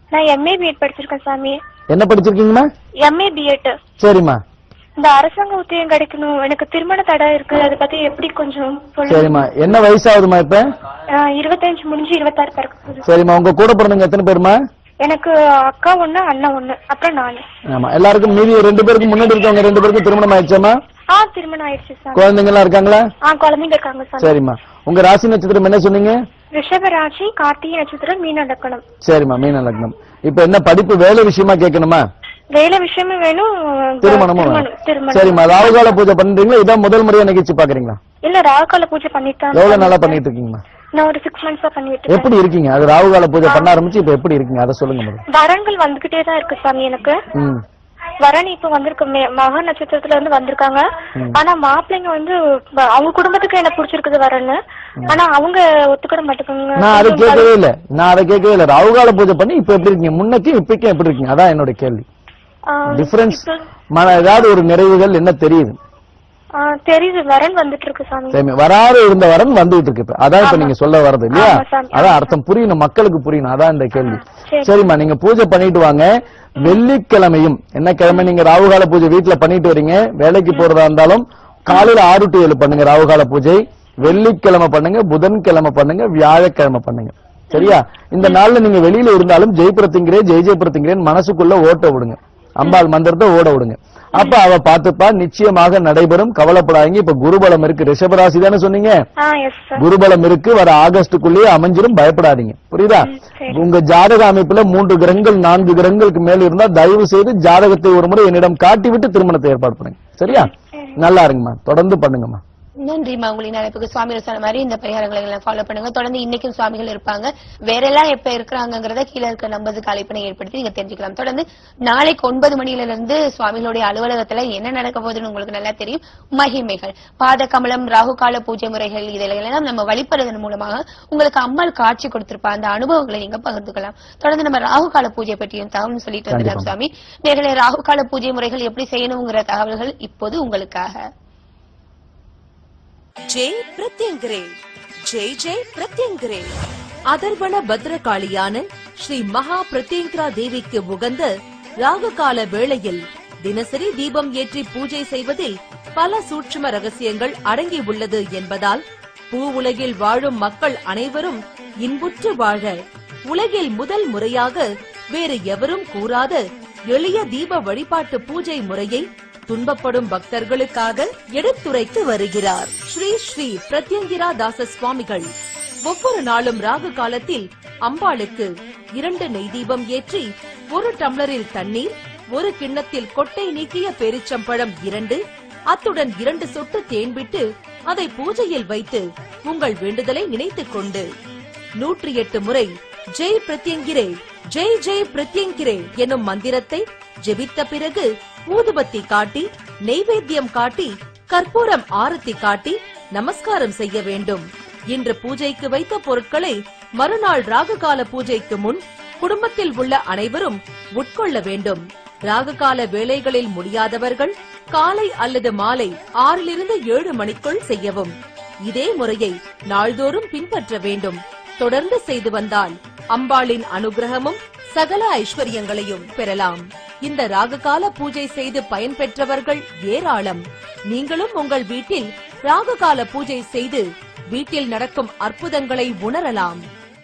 நான் எம்ஏ பிஎட் படிச்சிருக்கேன் சாமி என்ன படிச்சிருக்கீங்கம்மா எம்ஏ பிஎட் சரிம்மா இந்த அரசாங்க உத்தியம் கிடைக்கணும் எனக்கு திருமண தடை இருக்கு அதை பத்தி எப்படி கொஞ்சம் சொல்லுங்க சரிம்மா என்ன வயசாகுதுமா இப்ப ஆஹ் இருபத்தஞ்சு முடிஞ்சு இருபத்தாறு பிறக்க போகுது சரிம்மா உங்க கூட பிறந்தவங்க எத்தனை பேருமா எனக்கு அக்கா ஒண்ணு அண்ணன் ஒண்ணு அப்புறம் நானு ஆமா எல்லாருக்கும் மீதி ரெண்டு பேருக்கு முன்னாடி இருக்கவங்க ரெண்டு பேருக்கும் திருமணம் ஆயிடுச்சாமா ஆ திருமணம் ஆயிடுச்சு சாமி குழந்தைங்க எல்லாம் இருக்காங்களா ஆ குழந்தைங்க இருக்காங்க சாமி சரிம்மா உங்க ராசி நட்சத்திரம் என்ன சொன்னீங்க ரிஷப ராசி கார்த்திகை நட்சத்திரம் மீன லக்கணம் சரிம்மா மீன லக்னம் இப்ப என்ன படிப்பு வேலை விஷயமா கேட்கணுமா வேலை விஷயமும் வேணும் திருமணமும் திருமணம் வேணும். திருமணம் சரிம்மா ராகுகால பூஜை பண்றீங்களா இதான் முதல் முறையா நிகழ்ச்சி பாக்குறீங்களா இல்ல ராகுகால பூஜை பண்ணிட்டு எவ்வளவு நாளா பண்ணிட்டு இருக்கீங்கம்மா நான் ஒரு சிக்ஸ் மந்த்ஸா பண்ணிட்டு இருக்கேன் எப்படி இருக்கீங்க அது ராகுகால பூஜை பண்ண ஆரம்பிச்சு இப்ப எப்படி இருக்கீங்க அதை சொல்லுங்க முதல்ல வரன்கள் வந்துகிட்டே தான் இருக்கு சாமி எனக்கு ம் வரன் இப்ப வந்திருக்கு மே- மக நட்சத்திரத்துல இருந்து வந்திருக்காங்க ஆனா மாப்பிள்ளைங்க வந்து வ- அவங்க குடும்பத்துக்கு எனக்கு பிடிச்சிருக்குது வரன்னு ஆனா அவங்க ஒத்துக்கிட மாட்டேங்குங்க நான் அதை கொஞ்சம் கேட்கவே இல்ல நான் அதை கேட்கவே இல்ல ராகுகால பூஜை பண்ணி இப்ப எப்படி இருக்கீங்க முன்னக்கும் இப்பக்கும் எப்படி இருக்கீங்க அதான் என்னோட கேள்வி ஆ, டிஃபரன்ஸ் இப்ப- மன ஏதாவது ஒரு நிறைவுகள் என்ன தெரியுது ஆ, தெரியுது வரன் வந்துட்டு இருக்கு சாமி சரி வராது இருந்த வரன் வந்துகிட்டு இருக்கு இப்ப அதான் இப்ப நீங்க சொல்ல வர்றது இல்லையா ஆமா சாமி. அதான் அர்த்தம் புரியணும் மக்களுக்கு புரியணும் அதான் இந்த கேள்வி சரி. சரிம்மா நீங்க பூஜை பண்ணிட்டு வாங்க வெள்ளிக்கிழமையும் என்ன கிழமை நீங்க ராகுகால பூஜை வீட்டுல பண்ணிட்டு வரீங்க வேலைக்கு போறதா இருந்தாலும் காலையில ஆறு டு ஏழு பண்ணுங்க ராகுகால பூஜை வெள்ளிக்கிழமை பண்ணுங்க புதன்கிழமை பண்ணுங்க வியாழக்கிழமை பண்ணுங்க சரியா இந்த நாள்ல நீங்க வெளியில இருந்தாலும் ஜெயபுரத்திங்கிறே ஜெய் ஜெயபுரத்திங்கிறேன் மனசுக்குள்ள ஓட்ட விடுங்க அம்பாள் மந்திரத்தை ஓட விடுங்க அப்ப அவ பாத்துப்பா நிச்சயமாக நடைபெறும் கவலைப்படாதீங்க இப்ப குருபலம் இருக்கு ரிஷபராசி தானே சொன்னீங்க ஆ எஸ் சார் குருபலம் இருக்கு வர ஆகஸ்டுக்குள்ளேயே அமைஞ்சிரும் பயப்படாதீங்க புரியுதா சரி. உங்க ஜாதக அமைப்புல மூன்று கிரகங்கள் நான்கு கிரகங்களுக்கு மேல இருந்தா தயவு செய்து ஜாதகத்தை ஒரு முறை என்னிடம் காட்டிவிட்டு திருமணத்தை ஏற்பாடு பண்ணுங்க சரியா நல்லா இருங்கம்மா தொடர்ந்து பண்ணுங்கம்மா நன்றிமா உங்களின் அழைப்புக்கு சுவாமிகள் சொன்ன மாதிரி இந்த பரிகாரங்களை எல்லாம் ஃபாலோ பண்ணுங்க தொடர்ந்து இன்னைக்கும் சுவாமிகள் இருப்பாங்க வேற எல்லாம் எப்ப இருக்கிறாங்கிறத கீழே இருக்க நம்பருக்கு அழைப்பினை ஏற்படுத்தி நீங்க தெரிஞ்சுக்கலாம் தொடர்ந்து நாளைக்கு ஒன்பது மணியில இருந்து சுவாமிகளுடைய அலுவலகத்துல என்ன நடக்க போகுதுன்னு உங்களுக்கு நல்லா தெரியும் மகிமைகள் பாத கமலம் ராகு கால பூஜை முறைகள் இதெல்லாம் நம்ம வழிபடுவதன் மூலமாக உங்களுக்கு அம்மாள் காட்சி கொடுத்திருப்பா அந்த அனுபவங்களை நீங்க பகிர்ந்துக்கலாம் தொடர்ந்து நம்ம ராகு கால பூஜை பற்றியும் தகவல் சொல்லிட்டு வந்துடலாம் கண்டிப்பா. சுவாமி நேர்களே ராகு கால பூஜை முறைகள் எப்படி செய்யணுங்கிற தகவல்கள் இப்போது உங்களுக்காக ஜெய் பிரத்யங்கரே ஜெய் ஜெய் பிரத்யங்கரே அதர்வன பத்ரகாளியான ஸ்ரீ மகா பிரத்யங்கரா தேவிக்கு உகந்த ராககால வேளையில் தினசரி தீபம் ஏற்றி பூஜை செய்வதில் பல சூட்சும ரகசியங்கள் அடங்கி உள்ளது என்பதால் பூ உலகில் வாழும் மக்கள் அனைவரும் இன்புற்று வாழ உலகில் முதல் முறையாக வேறு எவரும் கூறாத எளிய தீப வழிபாட்டு பூஜை முறையை துன்பப்படும் பக்தர்களுக்காக எடுத்துரைத்து வருகிறார் ஸ்ரீ ஸ்ரீ பிரத்யங்கிரா தாச சுவாமிகள் ஒவ்வொரு நாளும் ராகு காலத்தில் அம்பாளுக்கு இரண்டு நெய் தீபம் ஏற்றி ஒரு டம்ளரில் தண்ணீர் ஒரு கிண்ணத்தில் கொட்டை நீக்கிய பேரிச்சம்பழம் இரண்டு அத்துடன் இரண்டு சொட்டு தேன் விட்டு அதை பூஜையில் வைத்து உங்கள் வேண்டுதலை நினைத்துக் கொண்டு நூற்றி எட்டு முறை ஜெய் பிரத்யங்கிரே ஜெய் ஜெய் பிரத்யங்கிரே எனும் மந்திரத்தை ஜெபித்த பிறகு ஊதுபத்தி காட்டி நெய்வேத்தியம் காட்டி கற்பூரம் ஆரத்தி காட்டி நமஸ்காரம் செய்ய வேண்டும் இன்று பூஜைக்கு வைத்த பொருட்களை மறுநாள் ராகுகால பூஜைக்கு முன் குடும்பத்தில் உள்ள அனைவரும் உட்கொள்ள வேண்டும் ராகுகால வேளைகளில் முடியாதவர்கள் காலை அல்லது மாலை ஆறிலிருந்து ஏழு மணிக்குள் செய்யவும் இதே முறையை நாள்தோறும் பின்பற்ற வேண்டும் தொடர்ந்து செய்து வந்தால் அம்பாளின் அனுகிரகமும் சகல ஐஸ்வர்யங்களையும் பெறலாம் இந்த ராகுகால பூஜை செய்து பயன்பெற்றவர்கள் ஏராளம் நீங்களும் உங்கள் வீட்டில் ராகுகால பூஜை செய்து வீட்டில் நடக்கும் அற்புதங்களை உணரலாம்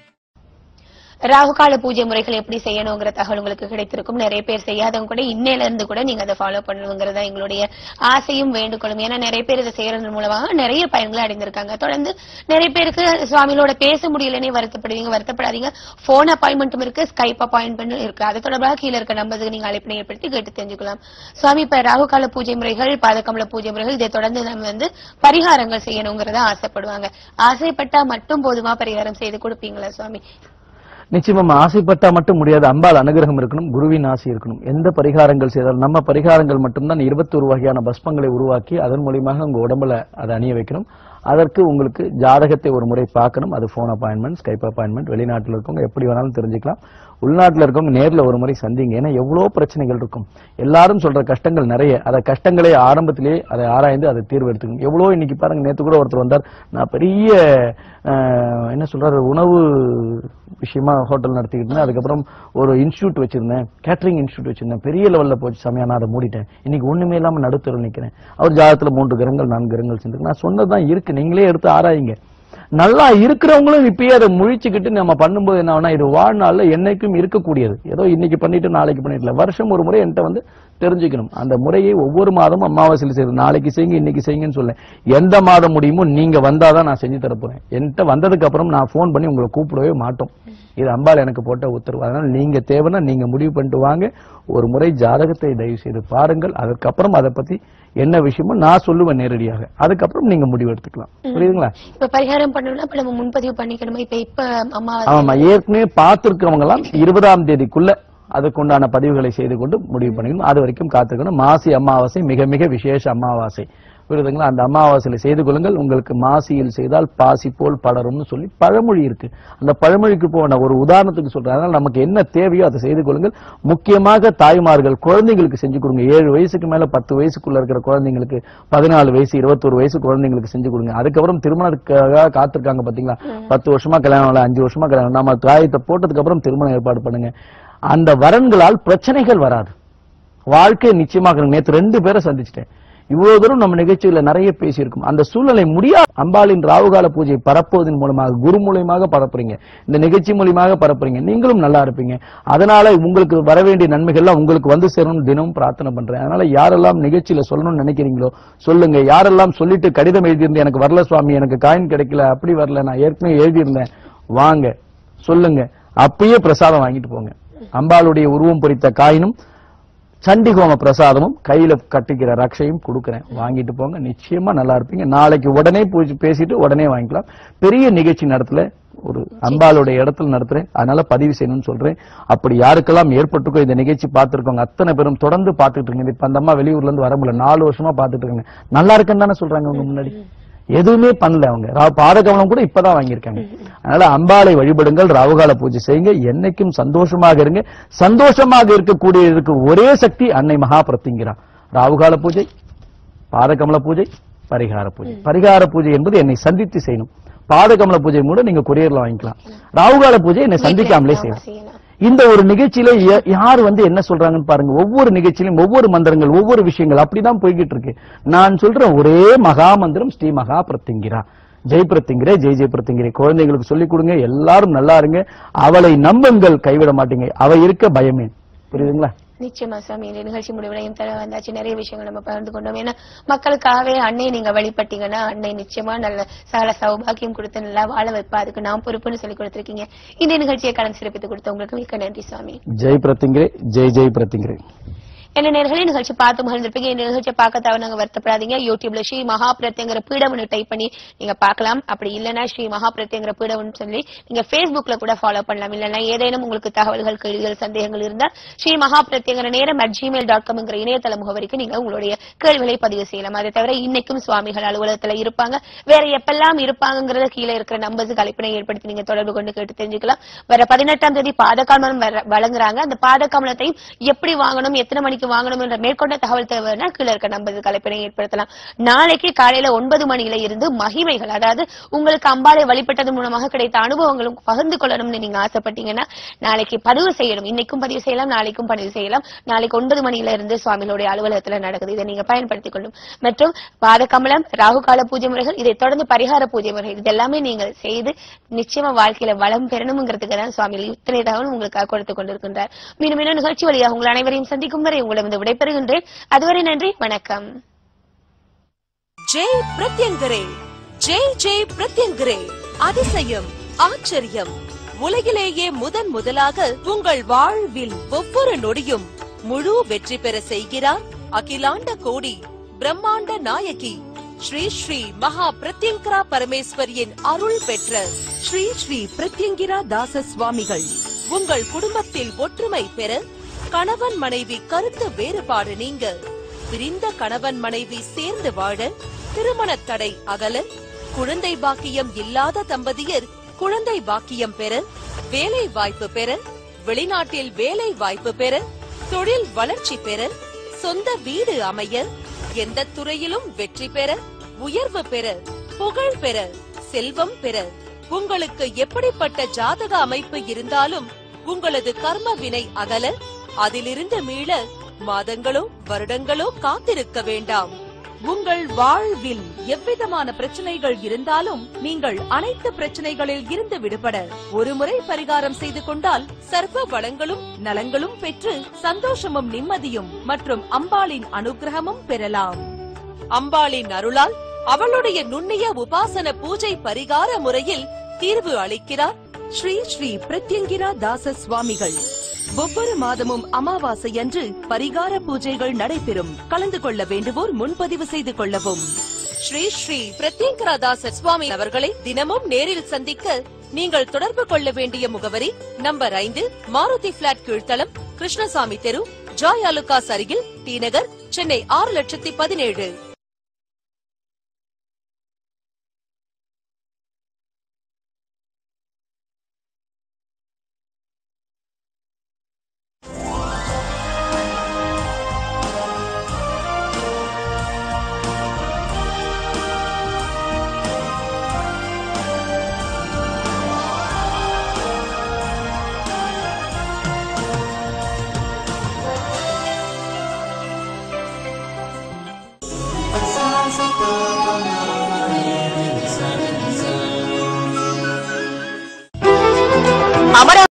ராகுகால பூஜை முறைகள் எப்படி செய்யணுங்கிற தகவல் உங்களுக்கு கிடைத்திருக்கும் நிறைய பேர் செய்யாதவங்க கூட இன்னையில இருந்து கூட நீங்க அதை ஃபாலோ பண்ணணுங்கிறதா எங்களுடைய ஆசையும் வேண்டுகோளும் ஏன்னா நிறைய பேர் இதை செய்யறது மூலமாக நிறைய பயன்களை அடைந்திருக்காங்க தொடர்ந்து நிறைய பேருக்கு சுவாமிகளோட பேச முடியலனே வருத்தப்படுவீங்க வருத்தப்படாதீங்க போன் அப்பாயின்மெண்ட்டும் இருக்கு ஸ்கைப் அப்பாயின்மெண்ட்டும் இருக்கு அது தொடர்பாக கீழே இருக்க நம்பருக்கு நீங்க அழைப்பினை ஏற்படுத்தி கேட்டு தெரிஞ்சுக்கலாம் சுவாமி இப்ப ராகுகால பூஜை முறைகள் பாதகமல பூஜை முறைகள் இதை தொடர்ந்து நம்ம வந்து பரிகாரங்கள் செய்யணுங்கிறத ஆசைப்படுவாங்க ஆசைப்பட்டா மட்டும் போதுமா பரிகாரம் செய்து கொடுப்பீங்களா சுவாமி நிச்சயமா ஆசைப்பட்டா மட்டும் முடியாது அம்பாள் அனுகிரகம் இருக்கணும் குருவின் ஆசை இருக்கணும் எந்த பரிகாரங்கள் செய்தாலும் நம்ம பரிகாரங்கள் மட்டும்தான் இருபத்தொரு வகையான பஸ்பங்களை உருவாக்கி அதன் மூலியமாக உங்க உடம்புல அதை அணிய வைக்கணும் அதற்கு உங்களுக்கு ஜாதகத்தை ஒரு முறை பார்க்கணும் அது போன் அப்பாயின்மெண்ட் ஸ்கைப் அப்பாயின்மெண்ட் வெளிநாட்டில் இருக்கவங்க எப்படி வேணாலும் தெரிஞ்சுக்கலாம் உள்நாட்டுல இருக்கவங்க நேர்ல ஒரு முறை சந்திங்க ஏன்னா எவ்வளவு பிரச்சனைகள் இருக்கும் எல்லாரும் சொல்ற கஷ்டங்கள் நிறைய அதை கஷ்டங்களை ஆரம்பத்திலேயே அதை ஆராய்ந்து அதை தீர்வு எடுத்துக்கணும் எவ்வளவு இன்னைக்கு பாருங்க நேத்து கூட ஒருத்தர் வந்தார் நான் பெரிய அஹ், என்ன சொல்றாரு உணவு விஷயமா ஹோட்டல் நடத்திக்கிட்டு இருந்தேன் அதுக்கப்புறம் ஒரு இன்ஸ்டியூட் வச்சிருந்தேன் கேட்டரிங் இன்ஸ்டியூட் வச்சிருந்தேன் பெரிய லெவல்ல போச்சு சமயம் நான் அதை மூடிட்டேன் இன்னைக்கு ஒண்ணுமே இல்லாம நடுத்தர நிக்கிறேன் அவர் ஜாதகத்துல மூன்று கிரகங்கள் நான்கு கிரகங்கள் சென்று நான் சொன்னதுதான் இருக்கு நீங்களே எடுத்து ஆராயுங்க நல்லா இருக்கிறவங்களும் இப்பயே அதை முழிச்சுக்கிட்டு நம்ம பண்ணும்போது என்ன ஆகும்னா இது வாழ்நாள்ல என்னைக்கும் இருக்கக்கூடியது ஏதோ இன்னைக்கு பண்ணிட்டு நாளைக்கு பண்ணிட்டு வருஷம் ஒரு முறை என்கிட்ட வந்து தெரிஞ்சுக்கணும் அந்த முறையை ஒவ்வொரு மாதமும் அமாவாசையில் செய்யறது நாளைக்கு செய்யுங்க இன்னைக்கு செய்யுங்கன்னு சொல்ல எந்த மாதம் முடியுமோ நீங்க வந்தாதான் நான் செஞ்சு தரப் போறேன் என்கிட்ட வந்ததுக்கு அப்புறம் நான் ஃபோன் பண்ணி உங்களை கூப்பிடவே மாட்டோம் இது அம்பாள் எனக்கு போட்ட உத்தரவு அதனால நீங்க தேவைன்னா நீங்க முடிவு பண்ணிட்டு வாங்க ஒரு முறை ஜாதகத்தை தயவு செய்து பாருங்கள் அதற்கப்புறம் அதை பத்தி என்ன விஷயமோ நான் சொல்லுவேன் நேரடியாக அதுக்கப்புறம் நீங்க முடிவு எடுத்துக்கலாம் புரியுதுங்களா இப்ப பரிகாரம் பண்ணணும்னா இப்ப நம்ம முன்பதிவு பண்ணிக்கணுமா இப்ப இப்ப அம்மாவாசை ஆமா ஏற்கனவே பார்த்திருக்கிறவங்க எல்லாம் இருபதாம் தேதிக்குள்ள அதுக்குண்டான பதிவுகளை செய்து கொண்டு முடிவு பண்ணிக்கணும் அது வரைக்கும் காத்திருக்கணும் மாசி அமாவாசை மிக மிக விசேஷ அமாவாசை புரியுதுங்களா அந்த அமாவாசையில செய்து கொள்ளுங்கள் உங்களுக்கு மாசியில் செய்தால் பாசி போல் படரும்னு சொல்லி பழமொழி இருக்கு அந்த பழமொழிக்கு போன ஒரு உதாரணத்துக்கு சொல்றேன் அதனால நமக்கு என்ன தேவையோ அதை செய்து கொள்ளுங்கள் முக்கியமாக தாய்மார்கள் குழந்தைங்களுக்கு செஞ்சு கொடுங்க ஏழு வயசுக்கு மேல பத்து வயசுக்குள்ள இருக்கிற குழந்தைங்களுக்கு பதினாலு வயசு இருபத்தொரு வயசு குழந்தைங்களுக்கு செஞ்சு கொடுங்க அதுக்கப்புறம் திருமணத்துக்காக காத்திருக்காங்க பாத்தீங்களா பத்து வருஷமா கல்யாணம் இல்ல அஞ்சு வருஷமா கல்யாணம் நம்ம தாயத்தை போட்டதுக்கு அப்புறம் திருமணம் ஏற்பாடு பண்ணுங்க அந்த வரன்களால் பிரச்சனைகள் வராது வாழ்க்கை நிச்சயமாக இருக்கும். நேத்து ரெண்டு பேரை சந்திச்சிட்டேன் இவ்வளவு தூரம் நம்ம நிகழ்ச்சியில நிறைய பேசியிருக்கோம் அந்த சூழ்நிலை முடியா அம்பாளின் ராவுகால பூஜை பரப்புவதன் மூலமாக குரு மூலியமாக பரப்புறீங்க இந்த நிகழ்ச்சி மூலியமாக பரப்புறீங்க நீங்களும் நல்லா இருப்பீங்க அதனால உங்களுக்கு வர வேண்டிய நன்மைகள்லாம் உங்களுக்கு வந்து சேரணும் தினமும் பிரார்த்தனை பண்றேன் அதனால யாரெல்லாம் நிகழ்ச்சியில சொல்லணும்னு நினைக்கிறீங்களோ சொல்லுங்க யாரெல்லாம் சொல்லிட்டு கடிதம் எழுதியிருந்து எனக்கு வரல சுவாமி எனக்கு காயின் கிடைக்கல அப்படி வரல நான் ஏற்கனவே எழுதியிருந்தேன் வாங்க சொல்லுங்க அப்பயே பிரசாதம் வாங்கிட்டு போங்க அம்பாளுடைய உருவம் பொறித்த காயினும் சண்டிகோம பிரசாதமும் கையில கட்டிக்கிற ரக்ஷையும் கொடுக்கறேன் வாங்கிட்டு போங்க நிச்சயமா நல்லா இருப்பீங்க நாளைக்கு உடனே பூஜை பேசிட்டு உடனே வாங்கிக்கலாம் பெரிய நிகழ்ச்சி நடத்தல ஒரு அம்பாளுடைய இடத்துல நடத்துறேன் அதனால பதிவு செய்யணும்னு சொல்றேன் அப்படி யாருக்கெல்லாம் ஏற்பட்டிருக்கோ இந்த நிகழ்ச்சி பார்த்திருக்கோங்க அத்தனை பேரும் தொடர்ந்து பார்த்துட்டு இருக்கீங்க இப்ப அந்த அம்மா வெளியூர்ல இருந்து வர முடியல நாலு வருஷமா பார்த்துட்டு இருக்காங்க நல்லா இருக்குன்னு தானே சொல்றாங்க உங்க முன்னாடி எதுவுமே பண்ணல அவங்க ரா- பாதகமலம் கூட இப்பதான் வாங்கியிருக்காங்க அதனால அம்பாளை வழிபடுங்கள் ராவுகால பூஜை செய்யுங்க என்னைக்கும் சந்தோஷமாக இருங்க சந்தோஷமாக இருக்கக்கூடிய இருக்கு ஒரே சக்தி அன்னை மகா பிரத்திங்கிறா ராவுகால பூஜை பாதகமல பூஜை பரிகார பூஜை பரிகார பூஜை என்பது என்னை சந்தித்து செய்யணும் பாதகமல பூஜை கூட நீங்க கொரியர்ல வாங்கிக்கலாம் ராவுகால பூஜை என்னை சந்திக்காமலே செய்யலாம் செய்யலாம் இந்த ஒரு நிகழ்ச்சியில ய- யார் வந்து என்ன சொல்றாங்கன்னு பாருங்க ஒவ்வொரு நிகழ்ச்சியிலும் ஒவ்வொரு மந்திரங்கள் ஒவ்வொரு விஷயங்கள் அப்படிதான் போய்கிட்டு இருக்கு நான் சொல்றேன் ஒரே மகா மந்திரம் ஸ்ரீ மகா பிரத்திங்கிரா ஜெய் பிரத்திங்கிரே ஜெய் ஜெய் பிரத்திங்கிரே குழந்தைங்களுக்கு சொல்லிக் கொடுங்க எல்லாரும் நல்லா இருங்க அவளை நம்புங்கள் கைவிட மாட்டீங்க அவ இருக்க பயமே புரியுதுங்களா நிச்சயமா சாமி இந்த நிகழ்ச்சி முடிவுலையும் தர வந்தாச்சு நிறைய விஷயங்கள் நம்ம பகிர்ந்து கொண்டோம் ஏன்னா மக்களுக்காகவே அன்னை நீங்க வழிபட்டீங்கன்னா அன்னை நிச்சயமா நல்ல சகல சௌபாகியம் கொடுத்து நல்லா வாழ வைப்பா அதுக்கு நான் பொறுப்புன்னு சொல்லி கொடுத்திருக்கீங்க இந்த நிகழ்ச்சியை கடன் சிறப்பித்து கொடுத்த உங்களுக்கு மிக்க நன்றி சாமி ஜெய் பிரத்திங்கிரே ஜெய் ஜெய் பிரத்திங்கிரே என்ன நேர்களே நிகழ்ச்சி பார்த்து மகிழ்ந்திருப்பீங்க இந்த நிகழ்ச்சியை பார்க்க தவறாங்க வருத்தப்படாதீங்க யூடியூப்ல ஸ்ரீ மகா பிரத்யங்கிற பீடம்னு டைப் பண்ணி நீங்க பார்க்கலாம் அப்படி இல்லைன்னா ஸ்ரீ மகா பிரத்யங்கிற பீடம்னு சொல்லி நீங்க Facebookல கூட ஃபாலோ பண்ணலாம் இல்லைன்னா ஏதேனும் உங்களுக்கு தகவல்கள் கேள்விகள் சந்தேகங்கள் இருந்தால் ஸ்ரீ மகா பிரத்யங்கிற நேரம் அட் ஜிமெயில் டாட் காம்ங்கிற இணையதள முகவரிக்கு நீங்க உங்களுடைய கேள்விகளை பதிவு செய்யலாம் அதை தவிர இன்னைக்கும் சுவாமிகள் அலுவலகத்துல இருப்பாங்க வேற எப்பெல்லாம் இருப்பாங்கங்கறத கீழே இருக்கிற நம்பர்ஸுக்கு அழைப்பினை ஏற்படுத்தி நீங்க தொடர்பு கொண்டு கேட்டு தெரிஞ்சுக்கலாம் வர பதினெட்டாம் தேதி பாதகாமலம் வர- வழங்குறாங்க அந்த பாதகாமலத்தையும் எப்படி வாங்கணும் எத்தனை மணிக்கு வாங்கணும் என்ற மேற்கொண்ட தகவல் தேவைன்னா கீழே இருக்க நம்பருக்கு அழைப்பினை ஏற்படுத்தலாம் நாளைக்கு காலையில ஒன்பது மணியில இருந்து மகிமைகள் அதாவது உங்களுக்கு அம்பாளை வழிபட்டது மூலமாக கிடைத்த அனுபவங்களும் பகிர்ந்து கொள்ளணும்னு நீங்க ஆசைப்பட்டீங்கன்னா நாளைக்கு பதிவு செய்யணும் இன்னைக்கும் பதிவு செய்யலாம் நாளைக்கும் பதிவு செய்யலாம் நாளைக்கு ஒன்பது மணியில இருந்து சுவாமிகளுடைய அலுவலகத்துல நடக்குது இதை நீங்க பயன்படுத்திக் கொள்ளும் மற்றும் பாதகமலம் ராகுகால பூஜை முறைகள் இதை தொடர்ந்து பரிகார பூஜை முறைகள் இது எல்லாமே நீங்கள் செய்து நிச்சயமா வாழ்க்கையில வளம் பெறணுங்கிறதுக்கு தான் சுவாமி இத்தனை தகவல் உங்களுக்காக கொடுத்துக் கொண்டிருக்கின்றார் மீண்டும் இன்னும் நிகழ்ச்சி வழியாக உங்கள் அனைவரையும் சந்திக்கும் வரை உங்களிடம் விடைபெறுகின்றேன் அதுவரை நன்றி வணக்கம் ஜெய் பிரத்யங்கரே ஜெய் ஜெய் பிரத்யங்கரே அதிசயம் ஆச்சரியம் உலகிலேயே முதன் முதலாக உங்கள் வாழ்வில் ஒவ்வொரு நொடியும் முழு வெற்றி பெற செய்கிறார் அகிலாண்ட கோடி பிரம்மாண்ட நாயகி ஸ்ரீ ஸ்ரீ மகா பிரத்யங்கரா பரமேஸ்வரியின் அருள் பெற்ற ஸ்ரீ ஸ்ரீ பிரத்யங்கிரா தாச சுவாமிகள் உங்கள் குடும்பத்தில் ஒற்றுமை பெற கணவன் மனைவி கருத்து வேறுபாடு நீங்க பிரிந்த கணவன் மனைவி சேர்ந்து வாழ திருமண தடை அகல குழந்தை பாக்கியம் இல்லாத தம்பதியர் குழந்தை பாக்கியம் பெற வேலை வாய்ப்பு பெற வெளிநாட்டில் வேலை வாய்ப்பு பெற தொழில் வளர்ச்சி பெற சொந்த வீடு அமைய எந்த துறையிலும் வெற்றி பெற உயர்வு பெற புகழ் பெற செல்வம் பெற உங்களுக்கு எப்படிப்பட்ட ஜாதக அமைப்பு இருந்தாலும் உங்களது கர்ம வினை அகல அதிலிருந்து மீள மாதங்களோ வருடங்களோ காத்திருக்க வேண்டாம் உங்கள் வாழ்வில் எவ்விதமான பிரச்சனைகள் இருந்தாலும் நீங்கள் அனைத்து பிரச்சனைகளில் இருந்து விடுபட ஒருமுறை பரிகாரம் செய்து கொண்டால் சர்வ வளங்களும் நலங்களும் பெற்று சந்தோஷமும் நிம்மதியும் மற்றும் அம்பாளின் அனுகிரகமும் பெறலாம் அம்பாளின் அருளால் அவளுடைய நுண்ணிய உபாசன பூஜை பரிகார முறையில் தீர்வு அளிக்கிறார் ஸ்ரீ ஸ்ரீ பிரத்யங்கிரா தாச சுவாமிகள் ஒவ்வொரு மாதமும் அமாவாசை அன்று பரிகார பூஜைகள் நடைபெறும் கலந்து கொள்ள வேண்டுவோர் முன்பதிவு செய்து கொள்ளவும் ஸ்ரீ ஸ்ரீ பிரத்யங்கரா தாச சுவாமி அவர்களை தினமும் நேரில் சந்திக்க நீங்கள் தொடர்பு கொள்ள வேண்டிய முகவரி நம்பர் ஐந்து மாருதி பிளாட் கீழ்த்தளம் கிருஷ்ணசாமி தெரு ஜாய் அலுகாஸ் அருகில் டி நகர் சென்னை ஆறு லட்சத்தி பதினேழு அமரா